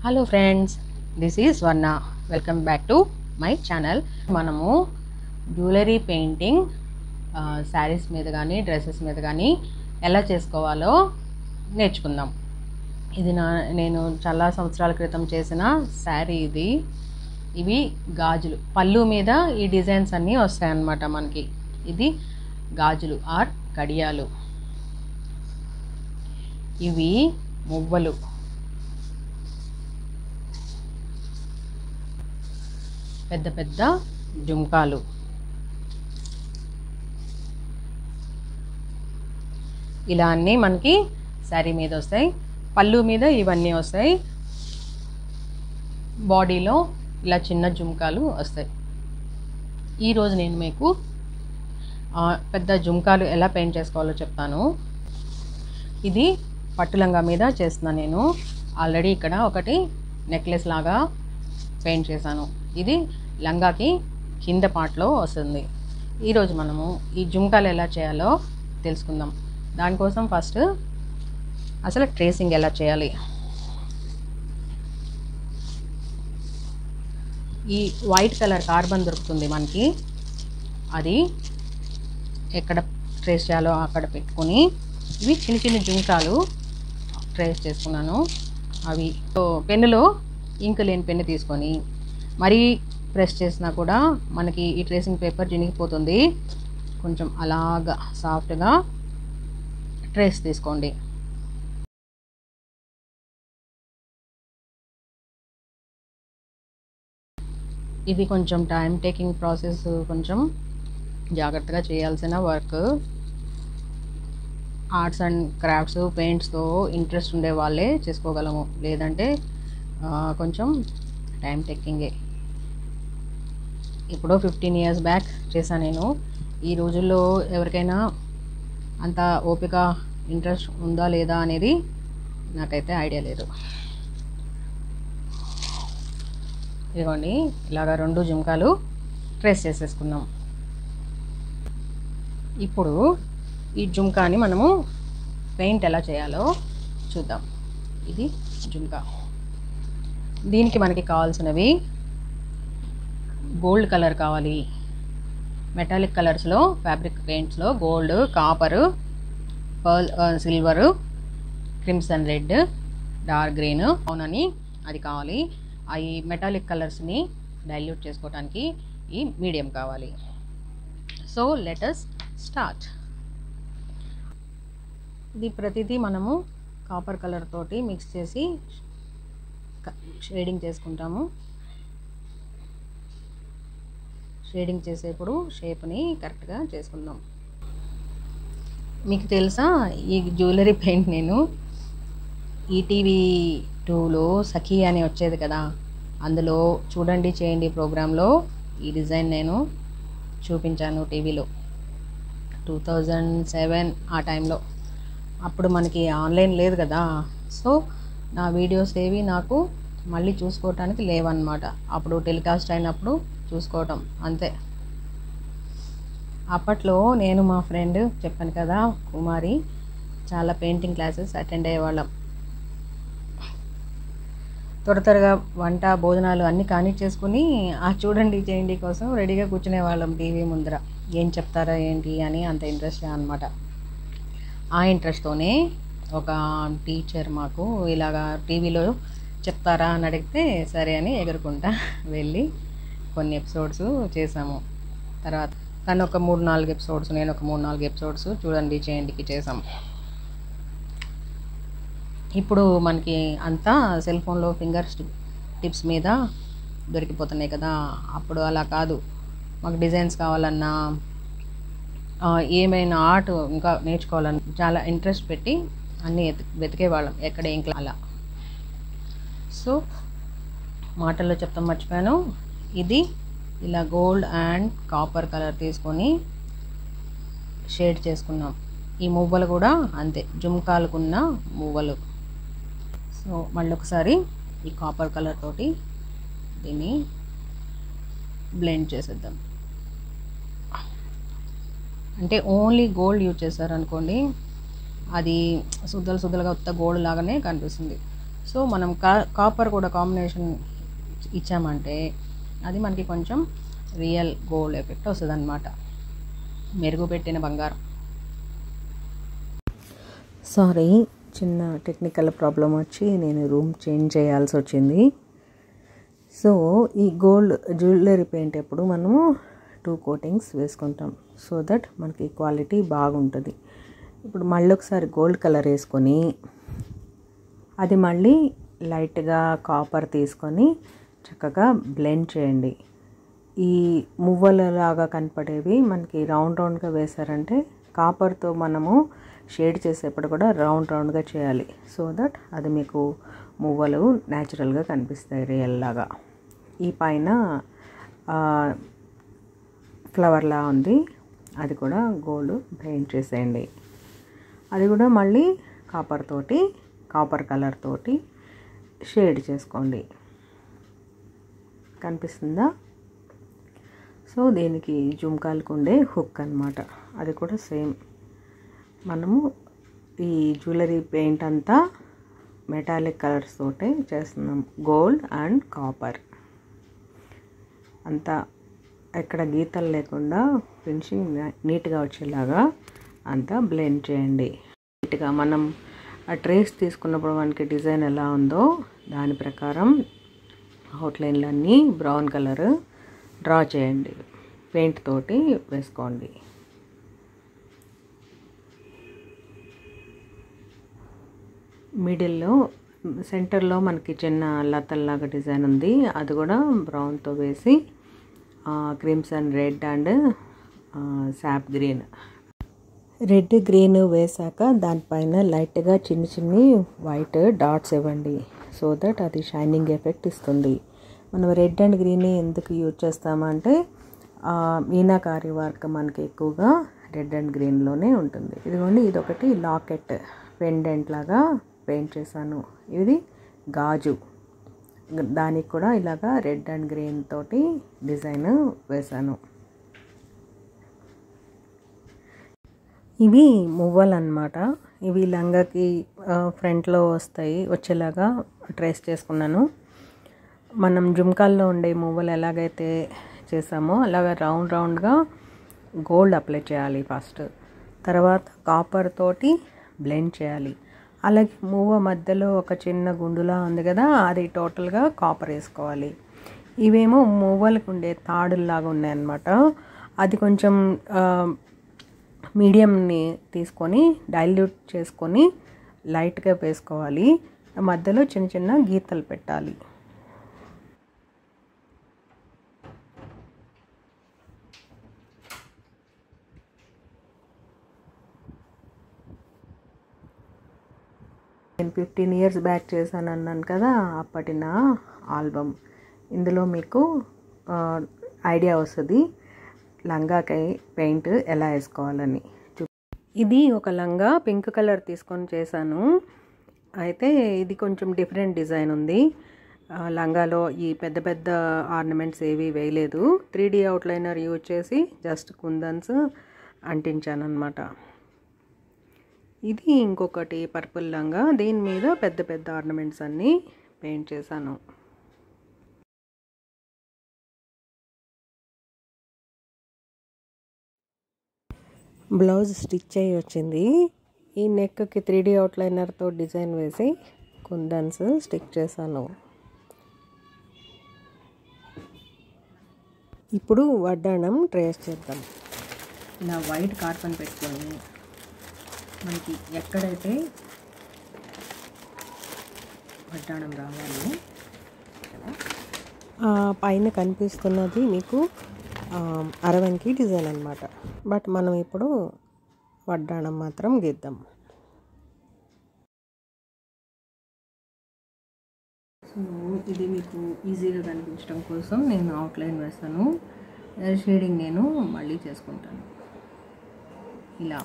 hello friends this is Varna welcome back to my channel మనము jewellery painting sarees మీద కానీ dresses మీద కానీ ఎలా చేసుకోవాలో నేర్చుకుందాం ఇది నా నేను చాలా సంవత్సరాల క్రితం చేసిన శారీ ఇది ఇవి గాజులు పళ్ళు మీద ఈ డిజైన్స్ అన్నీ వస్తాయన్నమాట మనకి ఇది గాజులు ఆర్ కడియాలు ఇవి మువ్వలు పెద్ద పెద్ద జుంకాలు ఇలా అన్నీ మనకి శారీ మీద వస్తాయి పళ్ళు మీద ఇవన్నీ వస్తాయి బాడీలో ఇలా చిన్న జుంకాలు వస్తాయి ఈరోజు నేను మీకు ఆ, పెద్ద జుంకాలు ఎలా పెయింట్ చేసుకోవాలో చెప్తాను ఇది పట్టులంగా మీద చేస్తున్నాను నేను ఆల్రెడీ ఇక్కడ ఒకటి నెక్లెస్ లాగా పెయింట్ చేశాను ఇది లంగాకి కింద పార్ట్లో వస్తుంది ఈరోజు మనము ఈ జుంకాలు ఎలా చేయాలో తెలుసుకుందాం దానికోసం ఫస్ట్ అసలు ట్రేసింగ్ ఎలా చేయాలి ఈ వైట్ కలర్ కార్బన్ దొరుకుతుంది మనకి అది ఎక్కడ ట్రేస్ చేయాలో అక్కడ పెట్టుకొని ఇవి చిన్న చిన్న జుంకాలు ట్రేస్ చేసుకున్నాను అవి సో పెన్నులో ఇంక్ లేని పెన్ను తీసుకొని మరీ ప్రెస్ చేసినా కూడా మనకి ఈ ట్రేసింగ్ పేపర్ చినిగిపోతుంది కొంచెం అలాగా సాఫ్ట్గా ట్రేస్ తీసుకోండి ఇది కొంచెం టైం టేకింగ్ ప్రాసెస్ కొంచెం జాగ్రత్తగా చేయాల్సిన వర్క్ ఆర్ట్స్ అండ్ క్రాఫ్ట్స్ పెయింట్స్తో ఇంట్రెస్ట్ ఉండే వాళ్ళే చేసుకోగలము లేదంటే ఆ, కొంచెం టైం టేకింగే ఇప్పుడు ఫిఫ్టీన్ ఇయర్స్ బ్యాక్ చేశాను నేను ఈ రోజుల్లో ఎవరికైనా అంత ఓపిక ఇంట్రెస్ట్ ఉందా లేదా అనేది నాకైతే ఐడియా లేదు ఇదిగోండి ఇలాగ రెండు జుంకాలు ట్రేస్ చేసేసుకుందాం ఇప్పుడు ఈ జుంకాని మనము పెయింట్ ఎలా చేయాలో చూద్దాం ఇది జుంకా దీనికి మనకి కావాల్సినవి గోల్డ్ కలర్ కావాలి మెటాలిక్ కలర్స్లో ఫ్యాబ్రిక్ పెయింట్స్లో gold copper pearl silver crimson red dark green అవునని అది కావాలి ఈ మెటాలిక్ కలర్స్ని డైల్యూట్ చేసుకోవడానికి ఈ మీడియం కావాలి సో లెటస్ స్టార్ట్ ఇది ప్రతిదీ మనము కాపర్ కలర్ తోటి మిక్స్ చేసి షేడింగ్ చేసుకుంటాము షేడింగ్ చేసేప్పుడు షేప్ని కరెక్ట్గా చేసుకుందాం మీకు తెలుసా ఈ జ్యువెలరీ పెయింట్ నేను ఈటీవీ టూలో సఖీ అని వచ్చేది కదా అందులో చూడండి చేయండి ప్రోగ్రాంలో ఈ డిజైన్ నేను చూపించాను టీవీలో టూ థౌజండ్ సెవెన్ ఆ టైంలో అప్పుడు మనకి ఆన్లైన్ లేదు కదా సో నా వీడియోస్ ఏవి నాకు మళ్ళీ చూసుకోవటానికి లేవన్నమాట అప్పుడు టెలికాస్ట్ అయినప్పుడు చూసుకోవటం అంతే అప్పట్లో నేను మా ఫ్రెండ్ చెప్పాను కదా కుమారి చాలా పెయింటింగ్ క్లాసెస్ అటెండ్ అయ్యేవాళ్ళం త్వర త్వరగా వంట భోజనాలు అన్నీ కానిచ్చేసుకుని ఆ చూడండి చేయండి కోసం రెడీగా కూర్చునే వాళ్ళం టీవీ ముందర ఏం చెప్తారా ఏంటి అని అంత ఇంట్రెస్ట్ అనమాట ఆ ఇంట్రెస్ట్తోనే ఒక టీచర్ మాకు ఇలాగా టీవీలో చెప్తారా అని అడిగితే సరే అని ఎగురుకుంటా వెళ్ళి కొన్ని ఎపిసోడ్స్ చేసాము తర్వాత తను ఒక మూడు నాలుగు ఎపిసోడ్స్ నేను ఒక మూడు నాలుగు ఎపిసోడ్స్ చూడండి చేయండికి చేసాం ఇప్పుడు మనకి అంతా సెల్ ఫోన్లో ఫింగర్ టిప్స్ మీద దొరికిపోతున్నాయి కదా అప్పుడు అలా కాదు మాకు డిజైన్స్ కావాలన్నా ఆ, ఏమైనా ఆర్ట్ ఇంకా నేర్చుకోవాలని చాలా ఇంట్రెస్ట్ పెట్టి అన్నీ ఎతు వెతికేవాళ్ళం ఎక్కడ ఏం క్లా- అలా సో మాటల్లో చెప్తాం మర్చిపోయాను ఇది ఇలా గోల్డ్ అండ్ కాపర్ కలర్ తీసుకొని షేడ్ చేసుకున్నాం ఈ మువ్వలు కూడా అంతే జుమ్కాలకున్న మువ్వలు సో మళ్ళీ ఒకసారి ఈ కాపర్ కలర్ తోటి దీన్ని బ్లెండ్ చేసేద్దాం అంటే ఓన్లీ గోల్డ్ యూజ్ చేశారనుకోండి అది సుద్దలు సుద్దలుగా ఉత్త గోల్డ్ లాగానే కనిపిస్తుంది సో మనం కా కాపర్ కూడా కాంబినేషన్ ఇచ్చామంటే అది మనకి కొంచెం రియల్ గోల్డ్ ఎఫెక్ట్ వస్తుంది అనమాట మెరుగు పెట్టిన బంగారం సారీ చిన్న టెక్నికల్ ప్రాబ్లం వచ్చి నేను రూమ్ చేంజ్ చేయాల్సి వచ్చింది సో ఈ గోల్డ్ జ్యువెలరీ పెయింట్ ఎప్పుడు మనము టూ కోటింగ్స్ వేసుకుంటాం సో దట్ మనకి క్వాలిటీ బాగుంటుంది ఇప్పుడు మళ్ళీ ఒకసారి గోల్డ్ కలర్ వేసుకొని అది మళ్ళీ లైట్గా కాపర్ తీసుకొని చక్కగా బ్లెండ్ చేయండి ఈ మువ్వలలాగా కనపడేవి మనకి రౌండ్ రౌండ్గా వేశారంటే కాపర్తో మనము షేడ్ చేసేప్పుడు కూడా రౌండ్ రౌండ్గా చేయాలి సో దట్ అది మీకు మువ్వలు న్యాచురల్గా కనిపిస్తాయి రియల్ లాగా ఈ పైన ఫ్లవర్లా ఉంది అది కూడా గోల్డ్ పెయింట్ చేసేయండి అది కూడా మళ్ళీ కాపర్ తోటి కాపర్ కలర్ తోటి షేడ్ చేసుకోండి కనిపిస్తుందా సో దీనికి జుమ్కాలకు ఉండే హుక్ అనమాట అది కూడా సేమ్ మనము ఈ జ్యువెలరీ పెయింట్ అంతా మెటాలిక్ కలర్స్ తోటే చేస్తున్నాం గోల్డ్ అండ్ కాపర్ అంతా ఎక్కడ గీతలు లేకుండా ఫినిషింగ్ నీట్గా వచ్చేలాగా అంతా బ్లెండ్ చేయండి నీట్గా మనం ఆ ట్రేస్ తీసుకున్నప్పుడు మనకి డిజైన్ ఎలా ఉందో దాని ప్రకారం అవుట్లైన్లన్నీ బ్రౌన్ కలర్ డ్రా చేయండి పెయింట్ తోటి వేసుకోండి మిడిల్లో సెంటర్లో మనకి చిన్న లతల్లాగా డిజైన్ ఉంది అది కూడా బ్రౌన్తో వేసి crimson red and sap green red green వేసాక దానిపైన లైట్గా చిన్న చిన్ని వైట్ డాట్స్ ఇవ్వండి సో దట్ అది షైనింగ్ ఎఫెక్ట్ ఇస్తుంది మనం రెడ్ అండ్ గ్రీన్ ఎందుకు యూజ్ చేస్తామంటే మీనాకారి వర్క్ మనకి ఎక్కువగా రెడ్ అండ్ గ్రీన్లోనే ఉంటుంది ఇదిగోండి ఇదొకటి లాకెట్ పెండెంట్ లాగా పెయింట్ చేశాను ఇది గాజు దానికి కూడా ఇలాగా రెడ్ అండ్ గ్రీన్ తోటి డిజైన్ వేశాను ఇవి మువ్వలు అనమాట ఇవి లంగాకి ఫ్రంట్లో వస్తాయి వచ్చేలాగా ట్రేస్ చేసుకున్నాను మనం జుమ్కాల్లో ఉండే మువ్వలు ఎలాగైతే చేసామో అలాగ రౌండ్ రౌండ్గా గోల్డ్ అప్లై చేయాలి ఫస్ట్ తర్వాత కాపర్ తోటి బ్లెండ్ చేయాలి అలాగే మూవ మధ్యలో ఒక చిన్న గుండులా ఉంది కదా అది టోటల్గా కాపర్ వేసుకోవాలి ఇవేమో మూవలకు ఉండే తాడుల్లాగా ఉన్నాయన్నమాట అది కొంచెం మీడియంని తీసుకొని డైల్యూట్ చేసుకొని లైట్గా వేసుకోవాలి మధ్యలో చిన్న చిన్న గీతలు పెట్టాలి నేను ఫిఫ్టీన్ ఇయర్స్ బ్యాక్ చేశాను అన్నాను కదా అప్పటి నా ఆల్బమ్ ఇందులో మీకు ఐడియా వస్తుంది లంగాకై పెయింట్ ఎలా వేసుకోవాలని ఇది ఒక లంగా పింక్ కలర్ తీసుకొని చేశాను అయితే ఇది కొంచెం డిఫరెంట్ డిజైన్ ఉంది లంగాలో ఈ పెద్ద పెద్ద ఆర్నమెంట్స్ ఏవి వేయలేదు త్రీ డీ అవుట్లైనర్ యూజ్ చేసి జస్ట్ కుందన్స్ అంటించాను అనమాట ఇది ఇంకొకటి పర్పుల్ లంగా దీని మీద పెద్ద పెద్ద ఆర్నమెంట్స్ అన్నీ పెయింట్ చేశాను బ్లౌజ్ స్టిచ్ అయ్యి వచ్చింది ఈ నెక్కి త్రీ డీ అవుట్లైనర్తో డిజైన్ వేసి కుందన్స్ స్టిక్ చేశాను ఇప్పుడు వడ్డాణం ట్రేస్ చేద్దాం ఇలా వైట్ కార్పన్ పెట్టుకొని మనకి ఎక్కడైతే వడ్డాణం రావాలో పైన కనిపిస్తున్నది మీకు అరవంకి డిజైన్ అనమాట బట్ మనం ఇప్పుడు వడ్డాణం మాత్రం గీద్దాం సో ఇది మీకు ఈజీగా కనిపించడం కోసం నేను అవుట్లైన్ వేస్తాను షేడింగ్ నేను మళ్ళీ చేసుకుంటాను ఇలా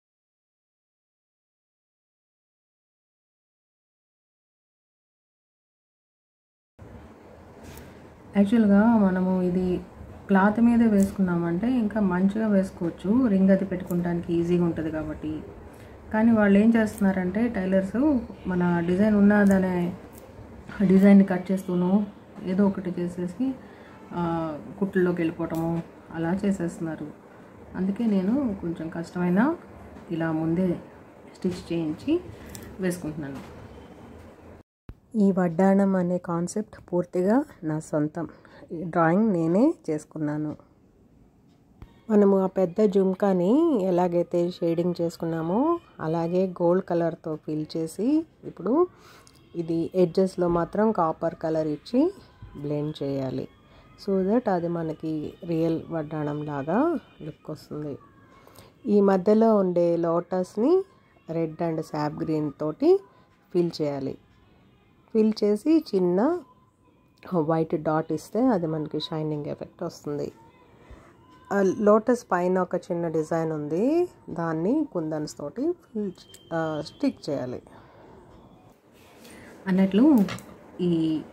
యాక్చువల్గా మనము ఇది క్లాత్ మీద వేసుకున్నామంటే ఇంకా మంచిగా వేసుకోవచ్చు రింగ్ అది పెట్టుకోవడానికి ఈజీగా ఉంటుంది కాబట్టి కానీ వాళ్ళు ఏం చేస్తున్నారంటే టైలర్స్ మన డిజైన్ ఉన్నదనే డిజైన్ కట్ చేస్తూనో ఏదో ఒకటి చేసేసి ఆ, కుట్లలోకి వెళ్ళిపోవటము అలా చేసేస్తున్నారు అందుకే నేను కొంచెం కష్టమైన ఇలా ముందే స్టిచ్ చేయించి వేసుకుంటున్నాను ఈ వడ్డాణం అనే కాన్సెప్ట్ పూర్తిగా నా సొంతం ఈ డ్రాయింగ్ నేనే చేసుకున్నాను మనము ఆ పెద్ద జుంకాని ఎలాగైతే షేడింగ్ చేసుకున్నామో అలాగే గోల్డ్ కలర్తో ఫిల్ చేసి ఇప్పుడు ఇది ఎడ్జెస్లో మాత్రం కాపర్ కలర్ ఇచ్చి బ్లెండ్ చేయాలి సో దట్ అది మనకి రియల్ వడ్డాణం లాగా లుక్ వస్తుంది ఈ మధ్యలో ఉండే లోటస్ని రెడ్ అండ్ శాప్ గ్రీన్ తోటి ఫిల్ చేయాలి ఫిల్ చేసి చిన్న వైట్ డాట్ ఇస్తే అది మనకి షైనింగ్ ఎఫెక్ట్ వస్తుంది ఆ లోటస్ పైన ఒక చిన్న డిజైన్ ఉంది దాన్ని కుందన్స్ తోటి ఫిల్ స్టిక్ చేయాలి అన్నట్లు ఈ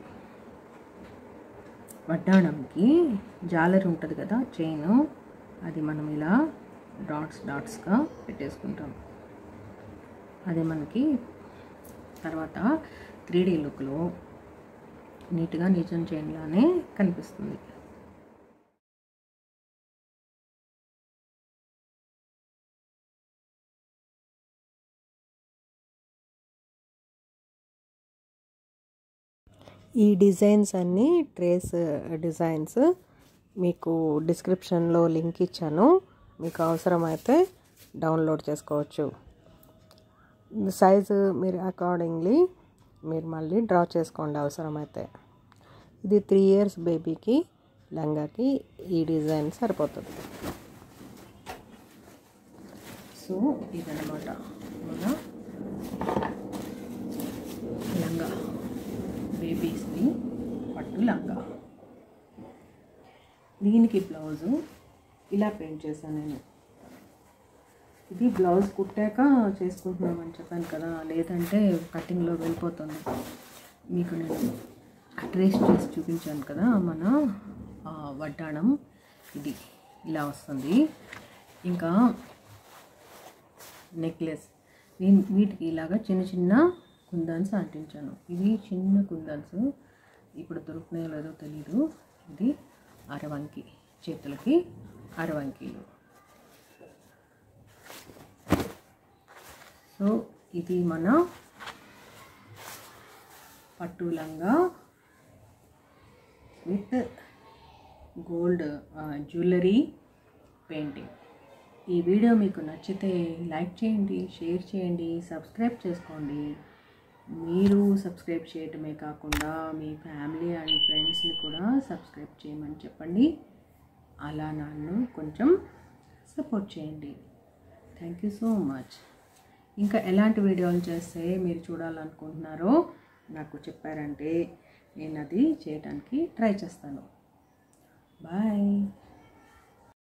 వడ్డాణంకి జాలరి ఉంటుంది కదా చైన్ అది మనం ఇలా డాట్స్ డాట్స్గా పెట్టేసుకుంటాం అది మనకి తర్వాత త్రీ డీ లుక్లో నీట్గా నిజం చైన్లానే కనిపిస్తుంది ఈ డిజైన్స్ అన్నీ ట్రేస్ డిజైన్స్ మీకు డిస్క్రిప్షన్లో లింక్ ఇచ్చాను మీకు అవసరమైతే డౌన్లోడ్ చేసుకోవచ్చు సైజు మీరు అకార్డింగ్లీ మీరు మళ్ళీ డ్రా చేసుకోండి అవసరమైతే ఇది త్రీ ఇయర్స్ బేబీకి లంగాకి ఈ డిజైన్ సరిపోతుంది సో ఇదన్నమాట మన లంగా బేబీస్ది పట్టు లంగా దీనికి బ్లౌజు ఇలా పెయింట్ చేశాను నేను ఇది బ్లౌజ్ కుట్టాక చేసుకుంటున్నామని చెప్పాను కదా లేదంటే కటింగ్లో వెళ్ళిపోతుంది మీకు నేను ట్రేస్ చేసి చూపించాను కదా మన ఆ, వడ్డాణం ఇది ఇలా వస్తుంది ఇంకా నెక్లెస్ నేను వీటికి ఇలాగా చిన్న చిన్న కుందన్స్ అంటించాను ఇవి చిన్న కుందన్స్ ఇప్పుడు దొరుకుతున్నాయో లేదో తెలీదు ఇది అరవంకి చేతులకి అరవంకీలు సో ఇది మన పట్టు లంగా విత్ గోల్డ్ జ్యువెలరీ పెయింటింగ్ ఈ వీడియో మీకు నచ్చితే లైక్ చేయండి షేర్ చేయండి సబ్స్క్రైబ్ చేసుకోండి మీరు సబ్స్క్రైబ్ చేయటమే కాకుండా మీ ఫ్యామిలీ అండ్ ఫ్రెండ్స్ని కూడా సబ్స్క్రైబ్ చేయమని చెప్పండి అలా నన్ను కొంచెం సపోర్ట్ చేయండి థ్యాంక్ యూ సో మచ్ ఇంకా ఎలాంటి వీడియోలు చేస్తే మీరు చూడాలనుకుంటున్నారో నాకు చెప్పారంటే నేను అది చేయడానికి ట్రై చేస్తాను బాయ్